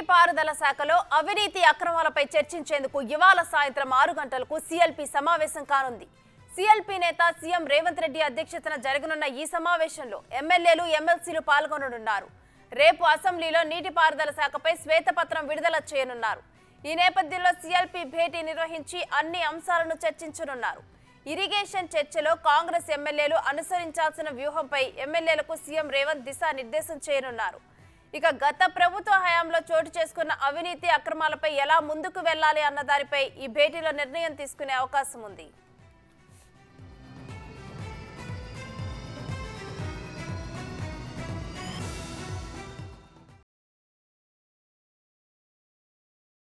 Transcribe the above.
నీటిపారుదల శాఖలో అవినీతి అక్రమాలపై చర్చించేందుకు ఇవాళ సాయంత్రం ఆరు గంటలకు సిఎల్పి సమావేశం కానుంది సిఎల్పి నేత సీఎం రేవంత్ రెడ్డి అధ్యక్షతన జరగనున్న ఈ సమావేశంలో ఎమ్మెల్యేలు ఎమ్మెల్సీలు పాల్గొననున్నారు రేపు అసెంబ్లీలో నీటిపారుదల శాఖపై శ్వేతపత్రం విడుదల చేయనున్నారు ఈ నేపథ్యంలో సిఎల్పి భేటీ నిర్వహించి అన్ని అంశాలను చర్చించనున్నారు ఇరిగేషన్ చర్చలో కాంగ్రెస్ ఎమ్మెల్యేలు అనుసరించాల్సిన వ్యూహంపై ఎమ్మెల్యేలకు సీఎం రేవంత్ దిశానిర్దేశం చేయనున్నారు ఇక గత ప్రభుత్వ హయాంలో చోటు చేసుకున్న అవినీతి అక్రమాలపై ఎలా ముందుకు వెళ్లాలి అన్న దానిపై ఈ భేటీలో నిర్ణయం తీసుకునే అవకాశం ఉంది